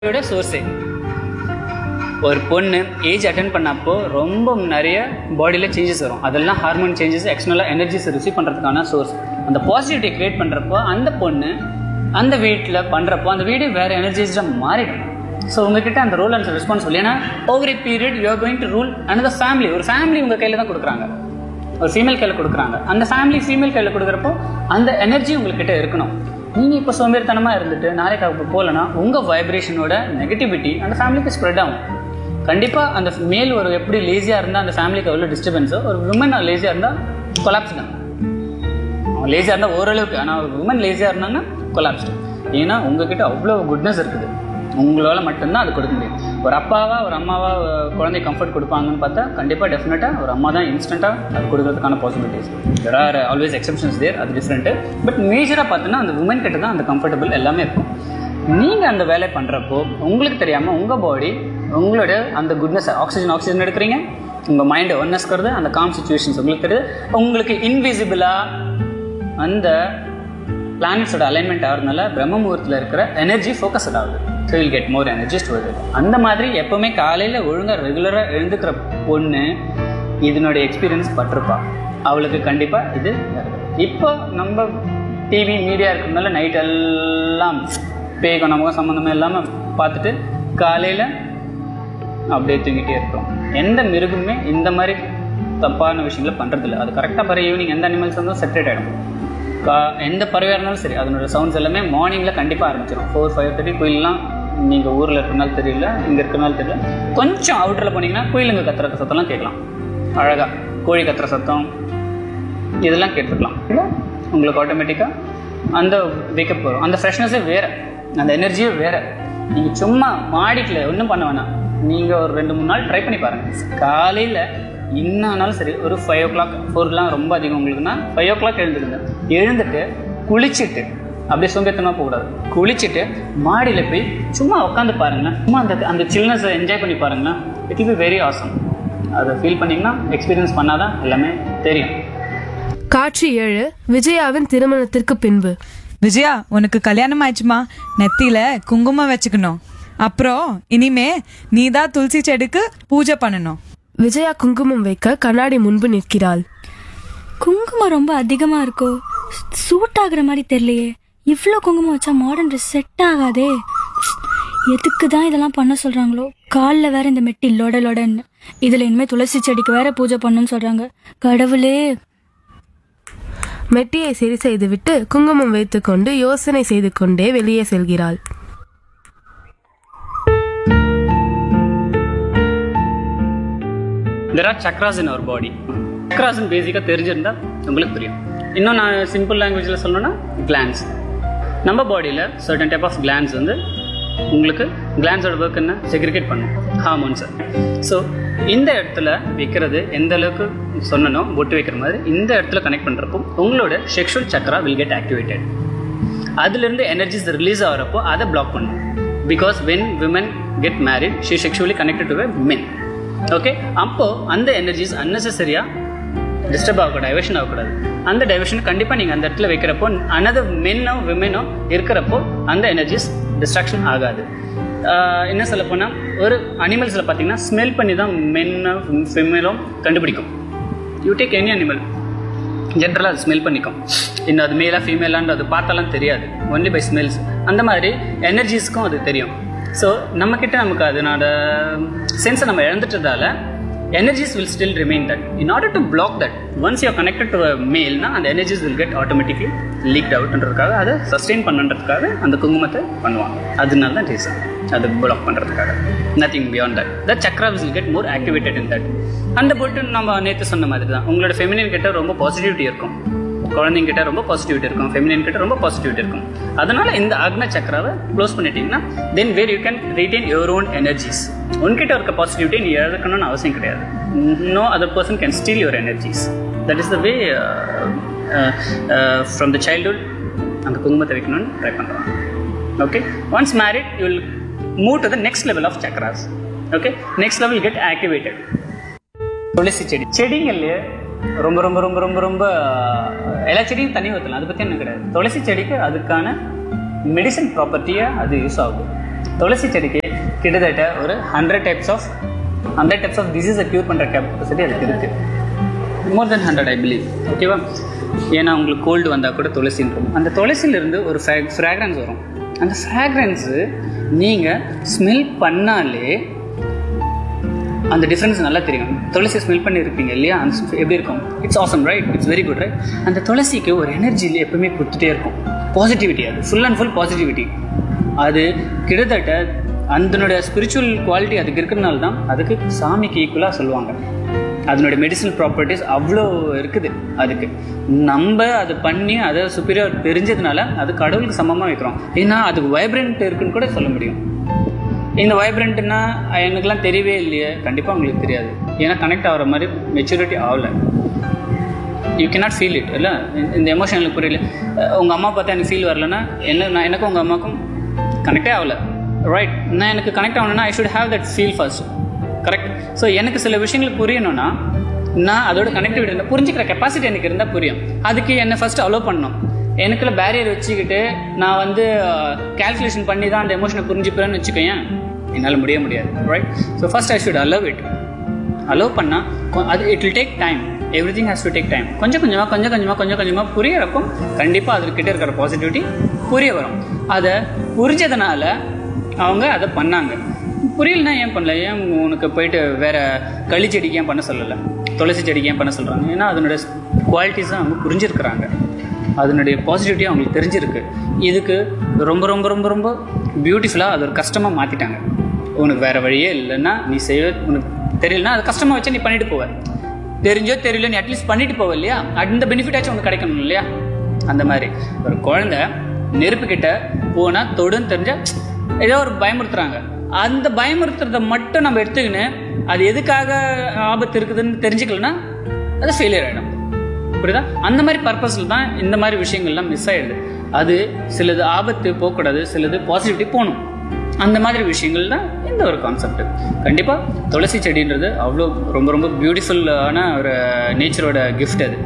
இதோட சோர்ஸே ஒரு பொண்ணு ஏஜ் அட்டன் பண்ணப்போ ரொம்ப நிறைய பாடியில் சேஞ்சஸ் வரும் அதெல்லாம் ஹார்மோன் சேஞ்சஸ் எக்ஸ்டர்னலாக எனர்ஜிஸ் ரிசீவ் பண்ணுறதுக்கான சோர்ஸ் அந்த பாசிட்டிவிட்டி கிரியேட் பண்ணுறப்போ அந்த பொண்ணு அந்த வீட்டில் பண்ணுறப்போ அந்த வீடு வேறு எனர்ஜிஸாக மாறிடும் ஸோ உங்ககிட்ட அந்த ரோல் அண்ட் ரெஸ்பான்சிபிள் ஏன்னா over period you are going to rule another family ஒரு ஃபேமிலி உங்கள் கையில் தான் கொடுக்குறாங்க ஒரு ஃபீமேல் கையில் கொடுக்குறாங்க அந்த ஃபேமிலி ஃபீமேல் கையில் கொடுக்குறப்போ அந்த எனர்ஜி உங்கள்கிட்ட இருக்கணும் நீங்கள் இப்போ சோம்பேறித்தனமாக இருந்துட்டு நாளைக்கு அவங்க போகலன்னா உங்கள் வைப்ரேஷனோட நெகட்டிவிட்டி அந்த ஃபேமிலிக்கு ஸ்ப்ரெட் ஆகும் கண்டிப்பாக அந்த மேல் ஒரு எப்படி லேசியாக இருந்தால் அந்த ஃபேமிலிக்கு எவ்வளோ டிஸ்டர்பன்ஸோ ஒரு விமன் லேசியாக இருந்தால் கொலாப்ஸ் தான் அவன் லேசியாக இருந்தால் ஓரளவுக்கு ஆனால் ஒரு உமன் லேசியாக இருந்தாங்கன்னா கொலாப்ஸ்டு ஏன்னா உங்ககிட்ட அவ்வளோ குட்னஸ் இருக்குது உங்களால் மட்டும்தான் அது கொடுக்க முடியும் ஒரு அப்பாவா ஒரு அம்மாவா அஹ், குழந்தை கம்ஃபர்ட் கொடுப்பாங்கன்னு பார்த்தா கண்டிப்பாக டெஃபினட்டாக ஒரு அம்மா தான் இன்ஸ்டண்ட்டாக அது கொடுக்கறதுக்கான possibilities there are always exceptions there அது டிஃப்ரெண்ட்டு பட் மேஜராக பார்த்தோன்னா அந்த உமன் கிட்ட தான் அந்த கம்ஃபர்டபுள் எல்லாமே இருக்கும் நீங்கள் அந்த வேலை பண்ணுறப்போ உங்களுக்கு தெரியாமல் உங்கள் பாடி உங்களோட அந்த குட்னஸ் ஆக்சிஜன் ஆக்சிஜன் எடுக்கிறீங்க உங்கள் மைண்டை ஒன்னஸ்கிறது அந்த காம் சுச்சுவேஷன்ஸ் உங்களுக்கு தெரியுது உங்களுக்கு இன்விசிபிளாக அந்த பிளானட்ஸோட அலைன்மெண்ட் ஆகிறதுனால பிரம்ம முகூர்த்தத்தில் இருக்கிற எனர்ஜி ஃபோக்கஸ்ட் ஆகுது so will get more energy store அந்த மாதிரி எப்போவுமே காலையில் ஒழுங்காக ரெகுலராக எழுந்துக்கிற பொண்ணு இதனுடைய எக்ஸ்பீரியன்ஸ் பட்டிருப்பா அவளுக்கு கண்டிப்பாக இது வருது இப்போ நம்ம டிவி மீடியா இருக்கிறதுனால நைட் எல்லாம் பேய்க்கும் நமக்கும் சம்மந்தமே இல்லாமல் பார்த்துட்டு காலையில் அப்படியே தூங்கிட்டே இருக்கிறோம் எந்த மிருகமே இந்த மாதிரி தப்பான விஷயங்களை பண்ணுறதில்ல அது கரெக்டாக பாரு ஈவினிங் எந்த அனிமல்ஸ் இருந்தாலும் செப்பரேட் ஆகிடும் கா எந்த பறவையாக இருந்தாலும் சரி அதனோட சவுண்ட்ஸ் எல்லாமே மார்னிங்கில் கண்டிப்பாக ஆரம்பிச்சிடும் ஃபோர் ஃபைவ் தேர்ட்டி குயிலெலாம் நீங்கள் ஊரில் இருக்கிறனால தெரியல இங்கே இருக்கிறனால தெரியல கொஞ்சம் அவுட்டரில் போனீங்கன்னா குயிலுங்க கத்துற சத்தம்லாம் கேட்கலாம் அழகாக கோழி கத்துற சத்தம் இதெல்லாம் கேட்டுக்கலாம் இல்லை உங்களுக்கு ஆட்டோமேட்டிக்காக அந்த வேக்கப் வரும் அந்த ஃப்ரெஷ்னஸே வேறு அந்த எனர்ஜியே வேறு நீங்கள் சும்மா மாடிக்கல ஒன்றும் பண்ண வேணாம் நீங்கள் ஒரு ரெண்டு மூணு நாள் ட்ரை பண்ணி பாருங்கள் காலையில் என்னானாலும் சரி ஒரு ஃபைவ் ஓ கிளாக் ஃபோர்லாம் ரொம்ப அதிகம் உங்களுக்குன்னா ஃபைவ் ஓ கிளாக் எழுந்துருங்க எழுந்துட்டு குளிச்சுட்டு அப்படியே சோம்பேத்தனமாக போகக்கூடாது குளிச்சுட்டு மாடியில் போய் சும்மா உட்காந்து பாருங்களேன் சும்மா அந்த அந்த சில்னஸை என்ஜாய் பண்ணி பாருங்களேன் இட் பி வெரி ஆசம் அதை ஃபீல் பண்ணிங்கன்னா எக்ஸ்பீரியன்ஸ் பண்ணாதான் எல்லாமே தெரியும் காட்சி ஏழு விஜயாவின் திருமணத்திற்கு பின்பு விஜயா உனக்கு கல்யாணம் ஆயிடுச்சுமா நெத்தியில குங்குமம் வச்சுக்கணும் அப்புறம் இனிமே நீதான் துளசி செடிக்கு பூஜை பண்ணணும் விஜயா குங்குமம் வைக்க கண்ணாடி முன்பு நிற்கிறாள் குங்குமம் ரொம்ப அதிகமா இருக்கோ சூட் ஆகுற மாதிரி தெரியலையே இவ்வளோ குங்குமம் வச்சா மாடர்ன் ட்ரெஸ் செட் ஆகாதே எதுக்கு தான் இதெல்லாம் பண்ண சொல்றாங்களோ காலில் வேற இந்த மெட்டி லொட லொடன்னு இதுல இனிமே துளசி செடிக்கு வேற பூஜை பண்ணணும்னு சொல்றாங்க கடவுளே மெட்டியை சரி செய்துவிட்டு குங்குமம் வைத்துக்கொண்டு யோசனை செய்து கொண்டே வெளியே செல்கிறாள் there are chakras in our body சக்ராஸ்ன்னு பேசிக்காக தெரிஞ்சிருந்தா உங்களுக்கு புரியும் இன்னும் நான் சிம்பிள் லாங்குவேஜில் சொல்லணும்னா கிளான்ஸ் நம்ம பாடியில் சர்டன் டைப் ஆஃப் கிளான்ஸ் வந்து உங்களுக்கு கிளான்ஸோட ஒர்க் என்ன செக்ரிகேட் பண்ணும் ஹார்மோன்ஸை ஸோ இந்த இடத்துல வைக்கிறது எந்த அளவுக்கு சொன்னனோ பொட்டு வைக்கிற மாதிரி இந்த இடத்துல கனெக்ட் பண்ணுறப்போ உங்களோட sexual chakra will get activated அதுலேருந்து எனர்ஜிஸ் ரிலீஸ் ஆகிறப்போ அதை பிளாக் பண்ணும் because when women get married she sexually connected to men okay அப்போ அந்த எனர்ஜிஸ் அன்னெசரியாக டிஸ்டர்ப் ஆகக்கூடாது டைவர்ஷன் ஆகக்கூடாது அந்த டைவர்ஷன் கண்டிப்பாக நீங்கள் அந்த இடத்துல வைக்கிறப்போ அனதர் மென்னோ விமெனோ இருக்கிறப்போ அந்த எனர்ஜிஸ் டிஸ்ட்ராக்ஷன் ஆகாது ஆஹ் என்ன சொல்ல போனால் ஒரு அனிமல்ஸில் பார்த்தீங்கன்னா ஸ்மெல் பண்ணி தான் மென்னோ ஃபெமேலும் கண்டுபிடிக்கும் யூ டேக் எனி அனிமல் ஜென்ரலாக அது ஸ்மெல் பண்ணிக்கும் இன்னும் அது மேலாக ஃபீமேலான்னு அது பார்த்தாலாம் தெரியாது ஒன்லி பை ஸ்மெல்ஸ் அந்த மாதிரி எனர்ஜிஸ்க்கும் அது தெரியும் ஸோ நம்மக்கிட்ட நமக்கு அதனோட சென்ஸை நம்ம இழந்துட்டதால energies will still remain that in order to block that once you connected to மேல்னா அந்த energies will get automatically leaked அவுட்ன்றதுக்காக அதை சஸ்டெயின் பண்ணுன்றதுக்காக அந்த குங்குமத்தை பண்ணுவாங்க அதனால தான் ரீசன் அது பிளாக் பண்ணுறதுக்காக nothing beyond that the chakra will get more activated in that அந்த பொட்டு நம்ம நேற்று சொன்ன மாதிரி தான் உங்களோட ஃபெமினின் கிட்ட ரொம்ப பாசிட்டிவிட்டி இருக்கும் குழந்தைங்க கிட்ட ரொம்ப பாசிட்டிவிட்டி இருக்கும் ஃபெமினின் கிட்ட ரொம்ப பாசிட்டிவிட்டி இருக்கும் அதனால இந்த அக்ன சக்கராவை க்ளோஸ் பண்ணிட்டீங்கன்னா then where you can retain your own energies உன்கிட்ட இருக்க பாசிட்டிவிட்டி நீ இழக்கணும்னு அவசியம் கிடையாது no other person can steal your energies that is the way from the childhood அந்த குங்குமத்தை வைக்கணும்னு ட்ரை பண்ணுறாங்க okay once married you will move to the next level of chakras okay next level get activated துளசி செடி செடிங்கள்லயே ரொம்ப ரொம்ப ரொம்ப ரொம்ப ரொம்ப எல்லா செடியும் தண்ணி ஊற்றலாம் அதை பற்றி என்ன கிடையாது துளசி செடிக்கு அதுக்கான மெடிசன் ப்ராப்பர்ட்டியாக அது யூஸ் ஆகும் துளசி செடிக்கு கிட்டத்தட்ட ஒரு hundred types of hundred types of டிசீஸை க்யூர் பண்ணுற கெப்பாசிட்டி அதுக்கு இருக்குது மோர் தென் ஹண்ட்ரட் ஐ பிலீவ் ஓகேவா ஏன்னா உங்களுக்கு கோல்டு வந்தால் கூட துளசின்றோம் அந்த துளசியிலிருந்து ஒரு ஃப்ராக்ரன்ஸ் வரும் அந்த ஃப்ராக்ரன்ஸு நீங்கள் ஸ்மெல் பண்ணாலே அந்த டிஃப்ரென்ஸ் நல்லா தெரியும் துளசி ஸ்மெல் பண்ணி இருப்பீங்க இல்லையா அந்த sm- எப்படி இருக்கும் it's awesome right it's very good right அந்த துளசிக்கு ஒரு எனர்ஜி எப்பவுமே கொடுத்துட்டே இருக்கும் பாசிட்டிவிட்டி அது ஃபுல் அண்ட் ஃபுல் பாசிட்டிவிட்டி அது கிட்டத்தட்ட அதனுடைய ஸ்பிரிச்சுவல் குவாலிட்டி அதுக்கு இருக்கிறனால தான் அதுக்கு சாமிக்கு ஈக்குவலாக சொல்லுவாங்க அதனுடைய மெடிசனல் ப்ராப்பர்ட்டிஸ் அவ்வளோ இருக்குது அதுக்கு நம்ம அதை பண்ணி அதை சுப்பீரியர் தெரிஞ்சதுனால அது கடவுளுக்கு சமமாக வைக்கிறோம் ஏன்னா அதுக்கு வைப்ரண்ட் இருக்குன்னு கூட சொல்ல முடியும் இந்த வைப்ரண்ட்னா எனக்குலாம் தெரியவே இல்லையே கண்டிப்பாக உங்களுக்கு தெரியாது ஏன்னா கனெக்ட் ஆகிற மாதிரி மெச்சூரிட்டி ஆகல யூ cannot ஃபீல் இட் இல்லை இந்த எமோஷன் எனக்கு புரியல அஹ் உங்க அம்மா பார்த்தா எனக்கு ஃபீல் வரலன்னா என்ன நான் எனக்கும் உங்கள் அம்மாக்கும் கனெக்டே ஆகல ரைட் நான் எனக்கு கனெக்ட் ஆகணும்னா I should have that feel first correct so எனக்கு சில விஷயங்கள் புரியணும்னா நான் அதோட கனெக்டிவிட்டி இருந்தால் புரிஞ்சுக்கிற கெப்பாசிட்டி எனக்கு இருந்தால் புரியும் அதுக்கு என்னை ஃபர்ஸ்ட் அலோவ் பண்ணணும் எனக்குள்ள பேரியர் வச்சுக்கிட்டு நான் வந்து கால்குலேஷன் பண்ணி தான் அந்த எமோஷனை புரிஞ்சுப்பேன்னு வச்சுக்கோயேன் என்னால் முடிய முடியாது right so first I should allow it allow பண்ணால் அது it will take time everything has to take time கொஞ்சம் கொஞ்சமாக கொஞ்சம் கொஞ்சமாக கொஞ்சம் கொஞ்சமாக புரியறக்கும் கண்டிப்பாக அதுக்கிட்ட இருக்கிற பாசிட்டிவிட்டி புரிய வரும் அதை புரிஞ்சதுனால அவங்க அதை பண்ணாங்க புரியலனா ஏன் பண்ணல ஏன் உனக்கு போயிட்டு வேற களி செடிக்கு ஏன் பண்ண சொல்லலை துளசி செடிக்கு ஏன் பண்ண சொல்கிறாங்க ஏன்னா அதனுடைய குவாலிட்டிஸை அவங்க புரிஞ்சிருக்கிறாங்க அதனுடைய பாசிட்டிவிட்டி அவங்களுக்கு தெரிஞ்சிருக்கு இதுக்கு ரொம்ப ரொம்ப ரொம்ப ரொம்ப பியூட்டிஃபுல்லாக அது ஒரு கஷ்டமாக மாற்றிட்டாங்க உனக்கு வேற வழியே இல்லைன்னா நீ செய்ய உனக்கு தெரியலனா அது கஷ்டமாக வச்சு நீ பண்ணிட்டு போவ தெரிஞ்சோ தெரியல நீ அட்லீஸ்ட் பண்ணிட்டு போவ இல்லையா அந்த பெனிஃபிட்டாச்சும் உனக்கு கிடைக்கணும் இல்லையா அந்த மாதிரி ஒரு குழந்தை நெருப்பு கிட்ட போனால் தொடுன்னு தெரிஞ்சா ஏதோ ஒரு பயமுறுத்துறாங்க அந்த பயமுறுத்துறத மட்டும் நம்ம எடுத்துக்கின்னு அது எதுக்காக ஆபத்து இருக்குதுன்னு தெரிஞ்சுக்கலன்னா அது ஃபெயிலியர் ஆகிடும் புரியுதா அந்த மாதிரி பர்பஸில் தான் இந்த மாதிரி விஷயங்கள்லாம் மிஸ் ஆயிடுது அது சிலது ஆபத்து போகக்கூடாது சிலது பாசிட்டிவிட்டி போகணும் அந்த மாதிரி விஷயங்கள் தான் இந்த ஒரு கான்செப்ட் கண்டிப்பாக துளசி செடின்றது அவ்வளோ ரொம்ப ரொம்ப பியூட்டிஃபுல்லான ஒரு நேச்சரோட கிஃப்ட் அது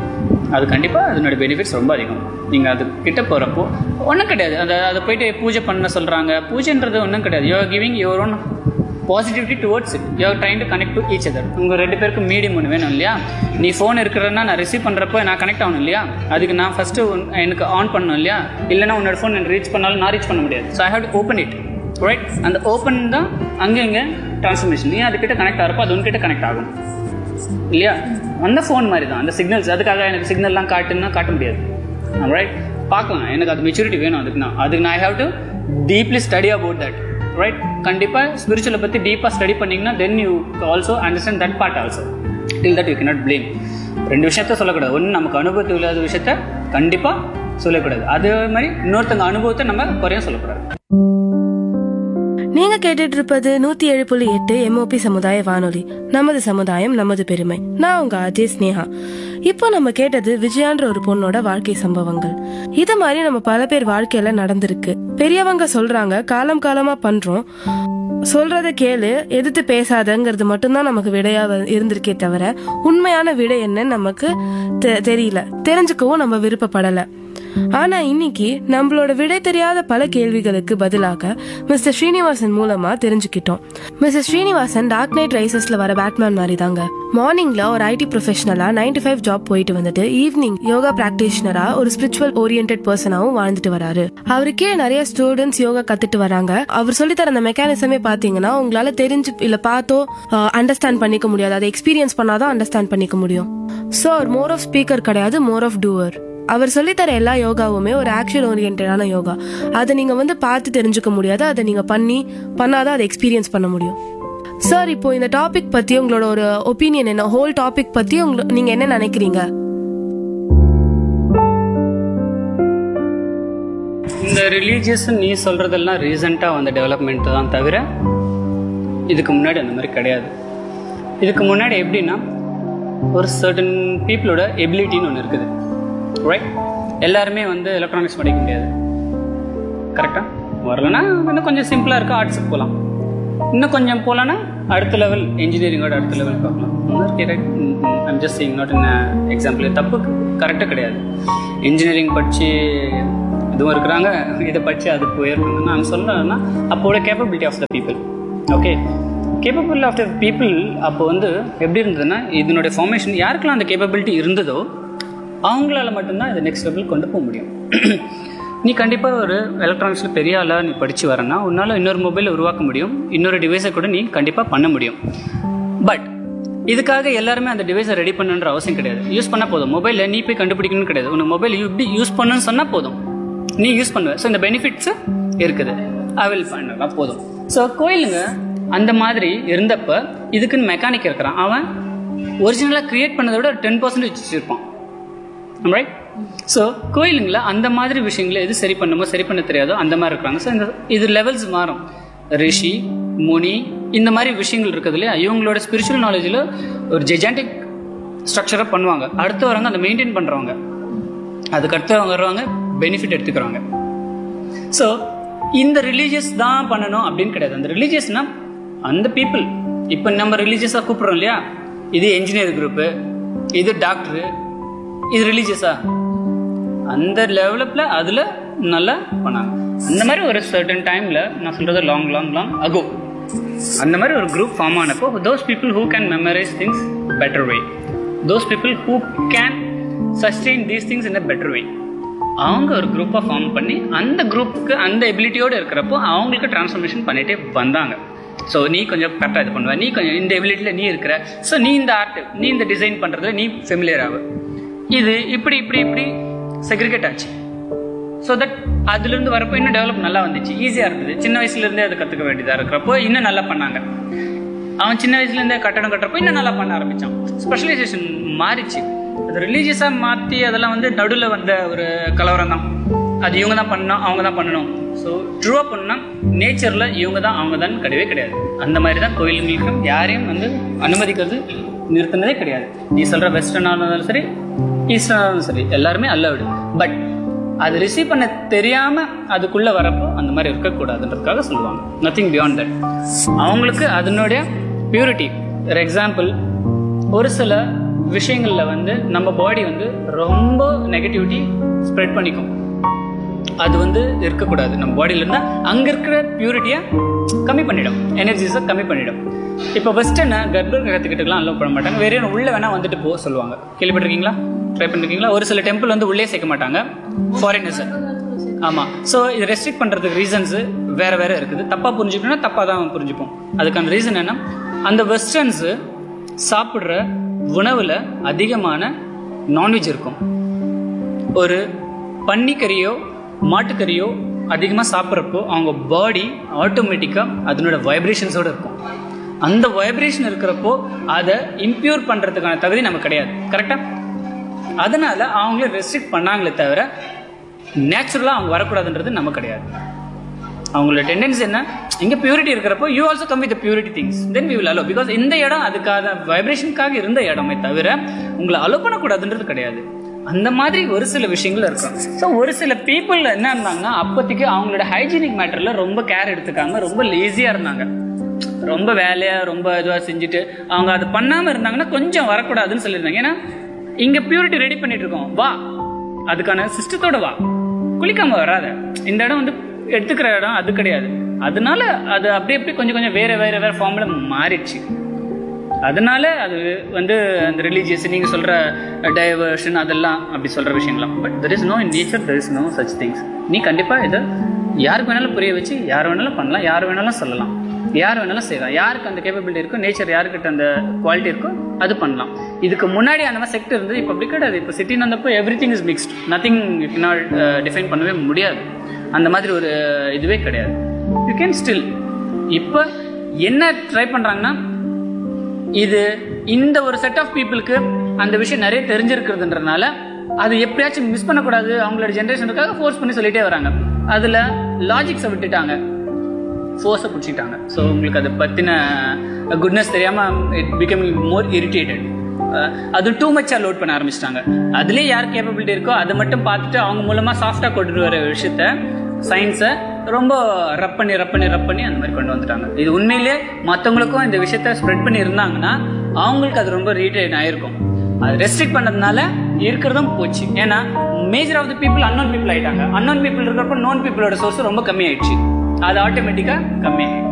அது கண்டிப்பாக அதனோட பெனிஃபிட்ஸ் ரொம்ப அதிகம் நீங்கள் அது கிட்ட போகிறப்போ ஒன்றும் கிடையாது அதை அதை போயிட்டு பூஜை பண்ண சொல்கிறாங்க பூஜைன்றது ஒன்றும் கிடையாது you giving your own positivity towards it you trying to connect to each other உங்கள் ரெண்டு பேருக்கும் மீடியம் ஒன்று வேணும் இல்லையா நீ ஃபோன் இருக்கிறன்னா நான் ரிசீவ் பண்ணுறப்போ நான் கனெக்ட் ஆகணும் இல்லையா அதுக்கு நான் ஃபஸ்ட்டு எனக்கு ஆன் பண்ணணும் இல்லையா இல்லைனா உன்னோட ஃபோன் எனக்கு ரீச் பண்ணாலும் நான் ரீச் பண்ண முடியாது so I have to open it right அந்த ஓப்பன் தான் அங்கே இங்கே ட்ரான்ஸ்ஃபர்மேஷன் நீ அதுக்கிட்ட கனெக்ட் ஆகிறப்போ அது உன்கிட்ட கனெக்ட் ஆகும் இல்லையா அந்த ஃபோன் மாதிரி தான் அந்த சிக்னல்ஸ் அதுக்காக எனக்கு சிக்னல்லாம் காட்டுன்னா காட்ட முடியாது ரைட் பார்க்கலாம் எனக்கு அது மெச்சூரிட்டி வேணும் அதுக்கு நான் அதுக்கு நான் I have to deeply study about that right கண்டிப்பாக ஸ்பிரிச்சுவலை பற்றி டீப்பாக ஸ்டடி பண்ணிங்கன்னா then you also understand that part also till that you cannot blame ரெண்டு விஷயத்த சொல்லக்கூடாது ஒன்று நமக்கு அனுபவத்தில் இல்லாத விஷயத்த கண்டிப்பாக சொல்லக்கூடாது அதே மாதிரி இன்னொருத்தங்க அனுபவத்தை நம்ம குறைய சொல்லக்கூடாது நீங்க கேட்டுட்டு இருப்பது நூத்தி ஏழு புள்ளி எட்டு எம்ஓபி சமுதாய வானொலி நமது சமுதாயம் நமது பெருமை நான் உங்க அஜய் ஸ்னேகா இப்போ நம்ம கேட்டது விஜயான்ற ஒரு பொண்ணோட வாழ்க்கை சம்பவங்கள் இது மாதிரி நம்ம பல பேர் வாழ்க்கையில நடந்திருக்கு பெரியவங்க சொல்றாங்க காலம் காலமா பண்றோம் சொல்றத கேளு எதிர்த்து பேசாதங்கிறது மட்டும்தான் நமக்கு விடையா வ- இருந்திருக்கே தவிர உண்மையான விடை என்னன்னு நமக்கு தெ- தெரியல தெரிஞ்சுக்கவும் நம்ம விருப்பப்படல ஆனா இன்னைக்கு நம்மளோட விடை தெரியாத பல கேள்விகளுக்கு பதிலாக மிஸ்டர் ஸ்ரீனிவாசன் மூலமா தெரிஞ்சுக்கிட்டோம் மிஸ்டர் ஸ்ரீனிவாசன் டார்க் நைட் ரைசஸ்ல வர பேட்மேன் மாதிரி தாங்க மார்னிங்ல ஒரு ஐடி ப்ரொஃபஷனலா நைன் to ஃபைவ் ஜாப் போயிட்டு வந்துட்டு ஈவினிங் யோகா பிராக்டிஷனரா ஒரு ஸ்பிரிச்சுவல் ஓரியன்ட் பர்சனாவும் வாழ்ந்துட்டு வராரு அவருக்கே நிறைய ஸ்டூடெண்ட்ஸ் யோகா கத்துட்டு வராங்க அவர் சொல்லி தர அந்த மெக்கானிசமே பாத்தீங்கன்னா உங்களால தெரிஞ்சு இல்ல பார்த்தோ அண்டர்ஸ்டாண்ட் பண்ணிக்க முடியாது அதை எக்ஸ்பீரியன்ஸ் பண்ணாதான் அண்டர்ஸ்டாண்ட் பண்ணிக்க முடியும் ஸோ அவர் மோர் ஆஃப் ஸ்பீக்கர் கிடையாது மோர் ஆஃப் டூவர் அவர் சொல்லித்தர எல்லா யோகாவுமே ஒரு ஆக்ஷன் ஓரியன்டான யோகா அதை நீங்க வந்து பார்த்து தெரிஞ்சுக்க முடியாது அதை நீங்க பண்ணி பண்ணாதான் அதை எக்ஸ்பீரியன்ஸ் பண்ண முடியும் சார் இப்போ இந்த டாபிக் பத்தி உங்களோட ஒரு ஒப்பீனியன் என்ன ஹோல் டாபிக் பத்தி உங்க நீங்க என்ன நினைக்கிறீங்க இந்த ரிலீஜியஸ் நீ சொல்கிறதெல்லாம் ரீசெண்டாக வந்த டெவலப்மெண்ட் தான் தவிர இதுக்கு முன்னாடி அந்த மாதிரி கிடையாது இதுக்கு முன்னாடி எப்படின்னா ஒரு சர்டன் பீப்புளோட எபிலிட்டின்னு ஒன்று இருக்குது ரைட் எல்லாருமே வந்து எலக்ட்ரானிக்ஸ் படிக்க முடியாது கரெக்டாக வரலன்னா இன்னும் கொஞ்சம் சிம்பிளாக இருக்க ஆர்ட்ஸுக்கு போகலாம் இன்னும் கொஞ்சம் போகலான்னா அடுத்த லெவல் இன்ஜினியரிங்கோட அடுத்த லெவல் பார்க்கலாம் I'm just seeing not in example தப்பு கரெக்டாக கிடையாது இன்ஜினியரிங் படித்து இதுவும் இருக்கிறாங்க இதை படித்து அது போயிருக்காங்க நான் சொல்கிறேன்னா அப்போட capability of the people okay capable of the people அப்போ வந்து எப்படி இருந்ததுன்னா இதனுடைய ஃபார்மேஷன் யாருக்கெல்லாம் அந்த கேப்பபிலிட்டி இருந்ததோ அவங்களால மட்டும்தான் இதை நெக்ஸ்ட் லெவல் கொண்டு போக முடியும் நீ கண்டிப்பாக ஒரு எலக்ட்ரானிக்ஸில் பெரிய ஆளாக நீ படித்து வரேன்னா உன்னால் இன்னொரு மொபைலை உருவாக்க முடியும் இன்னொரு டிவைஸை கூட நீ கண்டிப்பாக பண்ண முடியும் பட் இதுக்காக எல்லாருமே அந்த டிவைஸை ரெடி பண்ணுன்ற அவசியம் கிடையாது யூஸ் பண்ணால் போதும் மொபைலில் நீ போய் கண்டுபிடிக்கணும்னு கிடையாது உனக்கு மொபைல் இப்படி யூஸ் பண்ணணும்னு சொன்னால் போதும் நீ யூஸ் பண்ணுவ ஸோ இந்த பெனிஃபிட்ஸ் இருக்குது அவைல் பண்ணலாம் போதும் ஸோ கோயிலுங்க அந்த மாதிரி இருந்தப்ப இதுக்குன்னு மெக்கானிக் இருக்கிறான் அவன் ஒரிஜினலாக கிரியேட் பண்ணதை விட டென் பர்சன்டேஜ் வச்சுருப்பான் ரைட் ஸோ கோயிலுங்கள அந்த மாதிரி விஷயங்களை எது சரி பண்ணுமோ சரி பண்ண தெரியாதோ அந்த மாதிரி இருக்கிறாங்க ஸோ இந்த இது லெவல்ஸ் மாறும் ரிஷி முனி இந்த மாதிரி விஷயங்கள் இருக்குது இல்லையா இவங்களோட ஸ்பிரிச்சுவல் நாலேஜில் ஒரு ஜெஜாண்டிக் ஸ்ட்ரக்சராக பண்ணுவாங்க அடுத்து வரவங்க அதை மெயின்டைன் பண்ணுறவங்க அதுக்கு அடுத்தவங்க வருவாங்க பெனிஃபிட் எடுத்துக்கிறவங்க ஸோ இந்த ரிலீஜியஸ் தான் பண்ணணும் அப்படின்னு கிடையாது அந்த ரிலீஜியஸ்னா அந்த பீப்புள் இப்போ நம்ம ரிலீஜியஸாக கூப்பிடுறோம் இல்லையா இது என்ஜினியர் குரூப்பு இது டாக்டரு இது ரிலீஜியஸா அந்த லெவலப்பில் அதில் நல்லா பண்ணாங்க அந்த மாதிரி ஒரு சர்டன் டைமில் நான் சொல்கிறது லாங் லாங் லாங் அகோ அந்த மாதிரி ஒரு குரூப் ஃபார்ம் ஆனப்போ those people who can memorize things better way those people who can sustain these things in a better way அவங்க ஒரு குரூப்பாக ஃபார்ம் பண்ணி அந்த குரூப்புக்கு அந்த எபிலிட்டியோடு இருக்கிறப்போ அவங்களுக்கு டிரான்ஸ்ஃபர்மேஷன் பண்ணிகிட்டே வந்தாங்க ஸோ நீ கொஞ்சம் கரெக்டாக இது பண்ணுவ நீ கொஞ்சம் இந்த எபிலிட்டியில் நீ இருக்கிற ஸோ நீ இந்த ஆர்ட் நீ இந்த டிசைன் பண்ணுறதுல நீ ஃபெமிலியர் ஆகு இது இப்படி இப்படி இப்படி செக்ரிகேட் ஆச்சு ஸோ தட் அதுலேருந்து வரப்போ இன்னும் டெவலப் நல்லா வந்துச்சு ஈஸியாக இருந்தது சின்ன வயசுலேருந்தே அதை கற்றுக்க வேண்டியதாக இருக்கிறப்போ இன்னும் நல்லா பண்ணாங்க அவன் சின்ன வயசுலேருந்தே கட்டடம் கட்டுறப்போ இன்னும் நல்லா பண்ண ஆரம்பித்தான் ஸ்பெஷலைசேஷன் மாறிச்சு அது ரிலீஜியஸாக மாற்றி அதெல்லாம் வந்து நடுவில் வந்த ஒரு கலவரம் தான் அது இவங்க தான் பண்ணணும் அவங்க தான் பண்ணணும் ஸோ ட்ரூவாக பண்ணால் நேச்சரில் இவங்க தான் அவங்க தான் கிடையவே கிடையாது அந்த மாதிரி தான் கோயிலுங்களுக்கும் யாரையும் வந்து அனுமதிக்கிறது நிறுத்தினதே கிடையாது நீ சொல்கிற வெஸ்டர்னாக இருந்தாலும் சரி ஈஸ்டர்னாக இருந்தாலும் சரி எல்லாருமே அல்லவிடு பட் அது ரிசீவ் பண்ண தெரியாம அதுக்குள்ள வரப்போ அந்த மாதிரி இருக்கக்கூடாதுன்றதுக்காக சொல்லுவாங்க நத்திங் பியாண்ட் தட் அவங்களுக்கு அதனுடைய பியூரிட்டி ஃபார் எக்ஸாம்பிள் ஒரு சில விஷயங்கள்ல வந்து நம்ம பாடி வந்து ரொம்ப நெகட்டிவிட்டி ஸ்ப்ரெட் பண்ணிக்கும் அது வந்து இருக்கக்கூடாது நம்ம பாடியில இருந்தா அங்க இருக்கிற பியூரிட்டியை கம்மி பண்ணிடும் எனர்ஜிஸை கம்மி பண்ணிடும் இப்போ வெஸ்டர்னை கர்ப்ப கிரகத்துக்கிட்டலாம் அலோவ் பண்ண மாட்டாங்க வேற என்ன உள்ள வேணா வந்துட்டு போக சொல்லுவாங்க கேள்விப்பட்டிருக்கீங்களா ட்ரை பண்ணிருக்கீங்களா ஒரு சில டெம்பிள் வந்து உள்ளே சேர்க்க மாட்டாங்க ஃபாரினர்ஸ் ஆமா ஸோ இது ரெஸ்ட்ரிக்ட் பண்றதுக்கு ரீசன்ஸ் வேற வேற இருக்குது தப்பா புரிஞ்சுக்கணும்னா தப்பா தான் புரிஞ்சுப்போம் அதுக்கான ரீசன் என்ன அந்த வெஸ்டர்ன்ஸ் சாப்பிட்ற உணவுல அதிகமான நான்வெஜ் இருக்கும் ஒரு பன்னிக்கறியோ மாட்டுக்கறியோ அதிகமாக சாப்பிட்றப்போ அவங்க பாடி ஆட்டோமேட்டிக்காக அதனோட வைப்ரேஷன்ஸோடு இருக்கும் அந்த வைப்ரேஷன் இருக்கிறப்போ அதை இம்ப்யூர் பண்ணுறதுக்கான தகுதி நமக்கு கிடையாது கரெக்டாக அதனால அவங்கள ரெஸ்ட்ரிக்ட் பண்ணாங்களே தவிர நேச்சுரலாக அவங்க வரக்கூடாதுன்றது நம்ம கிடையாது அவங்களோட டெண்டன்சி என்ன இங்க பியூரிட்டி இருக்கிறப்போ you also come with purity things then we will allow because இந்த இடம் அதுக்காக வைப்ரேஷனுக்காக இருந்த இடமே தவிர உங்களை அலோ பண்ணக்கூடாதுன்றது கிடையாது அந்த மாதிரி ஒரு சில விஷயங்கள் இருக்கும் ஸோ ஒரு சில பீப்புள் என்ன இருந்தாங்கன்னா அப்போதைக்கு அவங்களோட ஹைஜீனிக் மேட்டர்ல ரொம்ப கேர் எடுத்துக்காம ரொம்ப லேசியா இருந்தாங்க ரொம்ப வேலையா ரொம்ப இதுவாக செஞ்சுட்டு அவங்க அது பண்ணாம இருந்தாங்கன்னா கொஞ்சம் வரக்கூடாதுன்னு சொல்லியிருந்தாங்க ஏன்னா இங்க பியூரிட்டி ரெடி பண்ணிட்டு இருக்கோம் வா அதுக்கான சிஸ்டத்தோட வா குளிக்காம வராத இந்த இடம் வந்து எடுத்துக்கிற இடம் அது கிடையாது அதனால அது அப்படி அப்படி கொஞ்சம் கொஞ்சம் வேற வேற வேற ஃபார்ம்ல மாறிடுச்சு அதனால அது வந்து அந்த ரிலீஜியஸ் நீங்க சொல்ற டைவர்ஷன் அதெல்லாம் அப்படி சொல்ற விஷயங்களாம் but there is no in nature there is no such things நீ கண்டிப்பா இதை யாருக்கு வேணாலும் புரிய வச்சு யார் வேணாலும் பண்ணலாம் யார் வேணாலும் சொல்லலாம் யார் வேணாலும் செய்யலாம் யாருக்கு அந்த கேப்பபிலிட்டி இருக்கோ நேச்சர் யாருக்கிட்ட அந்த குவாலிட்டி இருக்கோ அது பண்ணலாம் இதுக்கு முன்னாடி அந்த மாதிரி செக்டர் இருந்தது இப்போ அப்படி கிடையாது இப்போ சிட்டின்னு வந்தப்போ everything is mixed nothing you not define பண்ணவே முடியாது அந்த மாதிரி ஒரு இதுவே கிடையாது யூ கேன் ஸ்டில் இப்போ என்ன ட்ரை பண்ணுறாங்கன்னா இது இந்த ஒரு செட் ஆஃப் பீப்புளுக்கு அந்த விஷயம் நிறைய தெரிஞ்சிருக்கிறதுன்றனால அது எப்படியாச்சும் மிஸ் பண்ணக்கூடாது அவங்களோட ஜென்ரேஷனுக்காக ஃபோர்ஸ் பண்ணி சொல்லிட்டே வராங்க அதில் லாஜிக்ஸை விட்டுட்டாங்க ஃபோர்ஸை பிடிச்சிட்டாங்க ஸோ உங்களுக்கு அதை பற்றின குட்னஸ் தெரியாமல் இட் பிகமிங் மோர் இரிட்டேட்டட் அது டூ மச்சாக லோட் பண்ண ஆரம்பிச்சிட்டாங்க அதுலேயே யார் கேப்பபிலிட்டி இருக்கோ அதை மட்டும் பார்த்துட்டு அவங்க மூலமாக சாஃப்டாக கொண்டு வர விஷயத்த சயின்ஸை ரொம்ப ரப் பண்ணி ரப் பண்ணி ரப் பண்ணி அந்த மாதிரி கொண்டு வந்துட்டாங்க இது உண்மையிலே மற்றவங்களுக்கும் இந்த விஷயத்த ஸ்ப்ரெட் பண்ணி இருந்தாங்கன்னா அவங்களுக்கு அது ரொம்ப ரீட்டைன் ஆயிருக்கும் அது ரெஸ்ட்ரிக்ட் பண்ணதுனால இருக்கிறதும் போச்சு ஏன்னா major of the people unknown people ஆயிட்டாங்க அன்னோன் பீப்புள் இருக்கிறப்ப நோன் பீப்புளோட சோர்ஸ் ரொம்ப கம்மி ஆயிடுச்சு அது ஆட்டோமேட்டிக்காக கம்மி